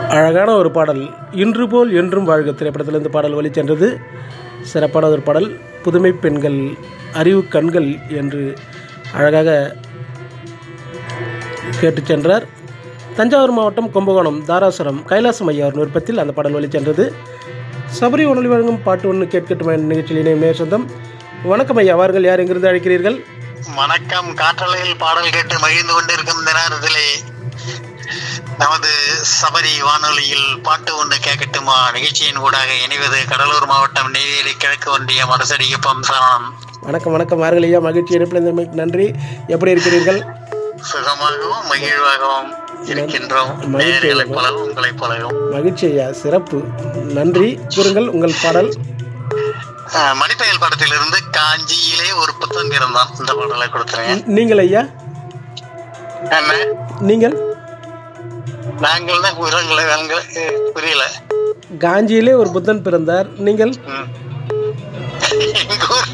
அழகான ஒரு பாடல் இன்று போல் என்றும் வாழ்க திரைப்படத்திலிருந்து பாடல் வழி சென்றது சிறப்பான ஒரு பாடல் புதுமை பெண்கள் அறிவு கண்கள் என்று அழகாக கேட்டுச் சென்றார் தஞ்சாவூர் மாவட்டம் கும்பகோணம் தாராசுரம் கைலாசம் ஐயா அவர் விருப்பத்தில் அந்த பாடல் வழி சென்றது சபரி உணர்வு வழங்கும் பாட்டு ஒன்று கேட்கட்டும் என்ற நிகழ்ச்சியில் இணையும் நேர் சொந்தம் வணக்கம் ஐயா வாருங்கள் யார் எங்கிருந்து அழைக்கிறீர்கள் வணக்கம் காற்றலையில் பாடல் கேட்டு மகிழ்ந்து கொண்டிருக்கும் இந்த நேரத்திலே நமது சபரி வானொலியில் பாட்டு ஒன்று கேட்கட்டுமா நிகழ்ச்சியின் ஊடாக இணைவது கடலூர் மாவட்டம் நெய்வேலி கிழக்கு ஒன்றிய மரசடிக்குப்பம் சரணம் வணக்கம் வணக்கம் வாருங்கள் ஐயா மகிழ்ச்சி இணைப்பில் நன்றி எப்படி இருக்கிறீர்கள் சுகமாகவும் மகிழ்வாகவும் இருக்கின்றோம் மகிழ்ச்சி. நேர்களைப் போலவும் உங்களைப் போலவும் மகிழ்ச்சி ஐயா சிறப்பு நன்றி கூறுங்கள் உங்கள் பாடல் அஹ், மணிப்பயல் படத்திலிருந்து காஞ்சியிலே ஒரு புத்தன் பிறந்தான் இந்த பாடலை கொடுத்துருங்க நீங்கள் ஐயா என்ன நீங்கள் நாங்கள் தான் உரங்களை வேங்க புரியல காஞ்சியிலே ஒரு புத்தன் பிறந்தார் நீங்கள் ம். எங்க ஊர்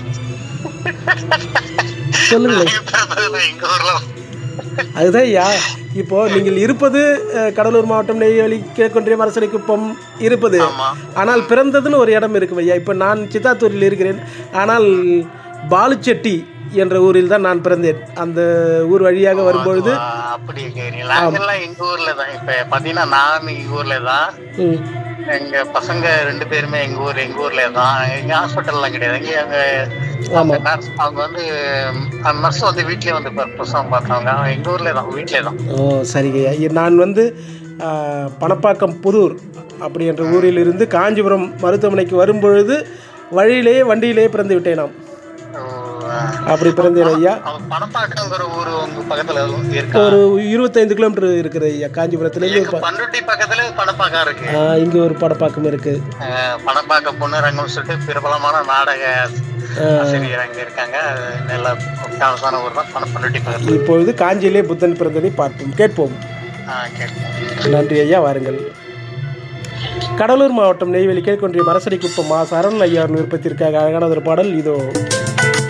சொல்லுங்கள் நாங்க பிறந்தது எங்க ஊர்ல அதுதான் ஐயா இப்போ நீங்கள் இருப்பது அஹ், கடலூர் மாவட்டம் நெய்வேலி கிழக்கொன்றிய மரசனை குப்பம் இருப்பது ஆமா ஆனால் பிறந்ததுன்னு ஒரு இடம் இருக்கும் ஐயா இப்போ நான் சித்தாத்தூரில் இருக்கிறேன் ஆனால் பாலுச்செட்டி என்ற ஊரில் தான் நான் பிறந்தேன் அந்த ஊர் வழியாக வரும்பொழுது ஆ, அப்படி கேக்குறீங்க நாங்கெல்லாம் எங்க ஊர்ல தான் இப்ப பாத்தீங்கன்னா நான் எங்க ஊர்ல தான் ம், எங்க பசங்க ரெண்டு பேருமே எங்க ஊர் எங்க ஊர்ல தான் எங்க ஹாஸ்பிட்டல்லாம் கிடையாது எங்க அங்க ஆமா. நர்ஸ் அவங்க வந்து நர்ஸ் வந்து வீட்லயே வந்து ப- பிரசவம் பார்த்தாங்க அவங்க எங்க ஊர்ல தான் வீட்லயே தான் ஓ சரிங்க ஐயா இ- நான் வந்து அஹ், பணப்பாக்கம் புதூர் அப்படி என்ற ஊரில் இருந்து காஞ்சிபுரம் மருத்துவமனைக்கு வரும்பொழுது வழியிலேயே வண்டியிலேயே பிறந்து விட்டேன் நாம் ஓ, ஆ. அப்படி பிறந்தேன் ஐயா அவங்க பணப்பாக்கங்கிற ஊர் உங்க பக்கத்துல இருக்கா ஒரு இருபத்தைந்து கிலோமீட்டர் இருக்குது ஐயா காஞ்சிபுரத்துலேருந்து எங்க பண்ருட்டி பக்கத்துல பணப்பாக்கம் இருக்கு இங்கே ஒரு படப்பாக்கம் இருக்குது அஹ், பணப்பாக்கம் பொண்ணுரங்கம் சொல்லிட்டு பிரபலமான நாடக ஆசிரியர் அங்க இருக்காங்க அது நல்ல ஃபேமஸான ஊர் தான் பண பண்ருட்டி பக்கத்துல இப்பொழுது காஞ்சியிலே புத்தன் பிறந்ததை பார்ப்போம் கேட்போம் ஆ, கேட்போம் நன்றி ஐயா வாருங்கள் கடலூர் மாவட்டம் நெய்வேலி கேட்கொன்றிய மரசடி குப்பம் மா சரண் ஐயா விருப்பத்திற்காக அழகான ஒரு பாடல் இதோ